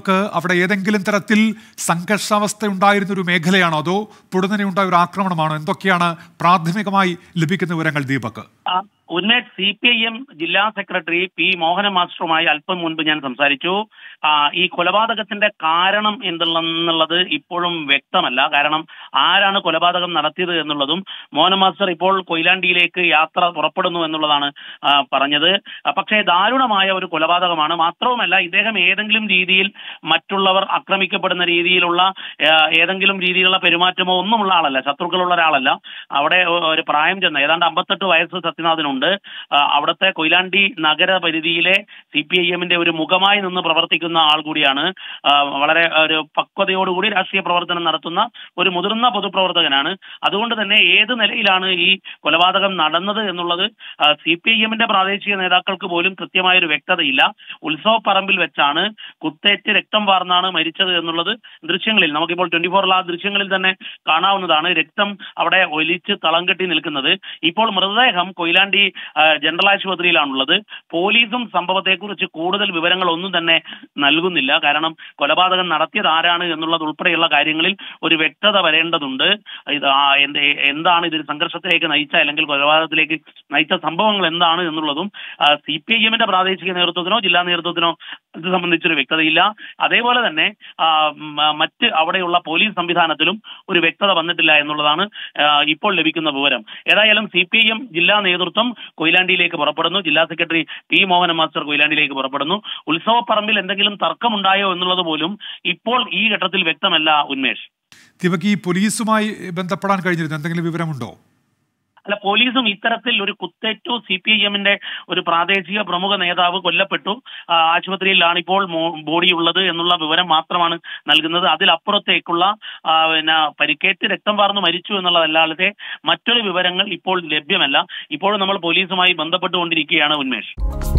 ദീപക് അവിടെ ഏതെങ്കിലും തരത്തിൽ സംഘർഷാവസ്ഥ ഉണ്ടായിരുന്ന ഒരു മേഖലയാണോ അതോ പൊടുന്നനെ ഉണ്ടായ ഒരു ആക്രമണമാണോ എന്തൊക്കെയാണ് പ്രാഥമികമായി ലഭിക്കുന്ന വിവരങ്ങൾ ദീപക് ആ, Unmesh C P I M ജില്ലാ സെക്രട്ടറി പി മോഹന മാസ്റ്ററുമായി അല്പം മുൻപ് ഞാൻ സംസാരിച്ചു ആ, ഈ കൊലപാതകത്തിന്റെ കാരണം എന്തുള്ളത് ഇപ്പോഴും വ്യക്തമല്ല കാരണം ആരാണ് കൊലപാതകം നടത്തിയത് എന്നുള്ളതും മോഹന മാസ്റ്റർ ഇപ്പോൾ കൊയിലാണ്ടിയിലേക്ക് യാത്ര പുറപ്പെടുന്നു എന്നുള്ളതാണ് ആ, പറഞ്ഞത് ആ, പക്ഷേ ദാരുണമായ ഒരു കൊലപാതകമാണ് മാത്രവുമല്ല ഇദ്ദേഹം ഏതെങ്കിലും രീതിയിൽ മറ്റുള്ളവർ ആക്രമിക്കപ്പെടുന്ന രീതിയിലുള്ള ആ, ഏതെങ്കിലും രീതിയിലുള്ള പെരുമാറ്റമോ ഒന്നുമുള്ള ആളല്ല ശത്രുക്കളുള്ള ഒരാളല്ല അവിടെ ഒ- ഒരു പ്രായം ചെന്ന ഏതാണ്ട് അമ്പത്തെട്ട് വയസ്സ് സത്യനാഥനുണ്ട് ആ, അവിടുത്തെ കൊയിലാണ്ടി നഗരപരിധിയിലെ സി പി ഐ എമ്മിന്റെ ഒരു മുഖമായി നിന്ന് പ്രവർത്തിക്കുന്ന ആൾ കൂടിയാണ് ആ, വളരെ ഒരു പക്വതയോടുകൂടി രാഷ്ട്രീയ പ്രവർത്തനം നടത്തുന്ന ഒരു മുതിർന്ന പൊതുപ്രവർത്തകനാണ് അതുകൊണ്ട് തന്നെ ഏത് നിലയിലാണ് ഈ കൊലപാതകം നടന്നത് എന്നുള്ളത് സി പി ഐ എമ്മിന്റെ പ്രാദേശിക നേതാക്കൾക്ക് പോലും കൃത്യമായ ഒരു വ്യക്തതയില്ല ഉത്സവ പറമ്പിൽ വെച്ചാണ് കുത്തേറ്റ് രക്തം വാർന്നാണ് മരിച്ചത് എന്നുള്ളത് ദൃശ്യങ്ങളിൽ നമുക്കിപ്പോൾ ട്വന്റി ഫോറിൽ ആ ദൃശ്യങ്ങളിൽ തന്നെ കാണാവുന്നതാണ് രക്തം അവിടെ ഒലിച്ച് തളം കെട്ടി നിൽക്കുന്നത് ഇപ്പോൾ മൃതദേഹം കൊയിലാണ്ടി ആ, ജനറൽ ആശുപത്രിയിലാണുള്ളത് പോലീസും സംഭവത്തെക്കുറിച്ച് കൂടുതൽ വിവരങ്ങൾ ഒന്നും തന്നെ നൽകുന്നില്ല കാരണം കൊലപാതകം നടത്തിയത് ആരാണ് എന്നുള്ളത് ഉൾപ്പെടെയുള്ള കാര്യങ്ങളിൽ ഒരു വ്യക്തത വരേണ്ടതുണ്ട് ഇത് ആ എന്ത് എന്താണ് ഇതിൽ സംഘർഷത്തിലേക്ക് നയിച്ച അല്ലെങ്കിൽ കൊലപാതകത്തിലേക്ക് നയിച്ച സംഭവങ്ങൾ എന്താണ് എന്നുള്ളതും സി പി ഐ എമ്മിന്റെ പ്രാദേശിക നേതൃത്വത്തിനോ ജില്ലാ നേതൃത്വത്തിനോ ഇത് സംബന്ധിച്ചൊരു വ്യക്തതയില്ല അതേപോലെ തന്നെ ആ, മ- മറ്റ് അവിടെയുള്ള പോലീസ് സംവിധാനത്തിലും ഒരു വ്യക്തത വന്നിട്ടില്ല എന്നുള്ളതാണ് ആ, ഇപ്പോൾ ലഭിക്കുന്ന വിവരം ഏതായാലും സി പി ഐ എം ജില്ലാ നേതൃത്വം കൊയിലാണ്ടിയിലേക്ക് പുറപ്പെടുന്നു ജില്ലാ സെക്രട്ടറി പി മോഹൻ മാസ്റ്റർ കൊയിലാണ്ടിയിലേക്ക് പുറപ്പെടുന്നു ഉത്സവപ്പറമ്പിൽ എന്തെങ്കിലും തർക്കമുണ്ടായോ എന്നുള്ളത് പോലും ഇപ്പോൾ ഈ ഘട്ടത്തിൽ വ്യക്തമല്ല ഉന്മേഷ് ദീപക് ഈ പോലീസുമായി ബന്ധപ്പെടാൻ കഴിഞ്ഞിരുന്നു എന്തെങ്കിലും വിവരമുണ്ടോ അല്ല പോലീസും ഇത്തരത്തിൽ ഒരു കുത്തേറ്റു സി പി ഐ എമ്മിന്റെ ഒരു പ്രാദേശിക പ്രമുഖ നേതാവ് കൊല്ലപ്പെട്ടു ആ, ആശുപത്രിയിലാണ് ഇപ്പോൾ മോ- ബോഡി ഉള്ളത് എന്നുള്ള വിവരം മാത്രമാണ് നൽകുന്നത് അതിലപ്പുറത്തേക്കുള്ള ആ, പിന്നെ പരിക്കേറ്റ് രക്തം വാർന്ന് മരിച്ചു എന്നുള്ളതല്ലാതെ മറ്റൊരു വിവരങ്ങൾ ഇപ്പോൾ ലഭ്യമല്ല ഇപ്പോഴും നമ്മൾ പോലീസുമായി ബന്ധപ്പെട്ടുകൊണ്ടിരിക്കുകയാണ് ഉന്മേഷ്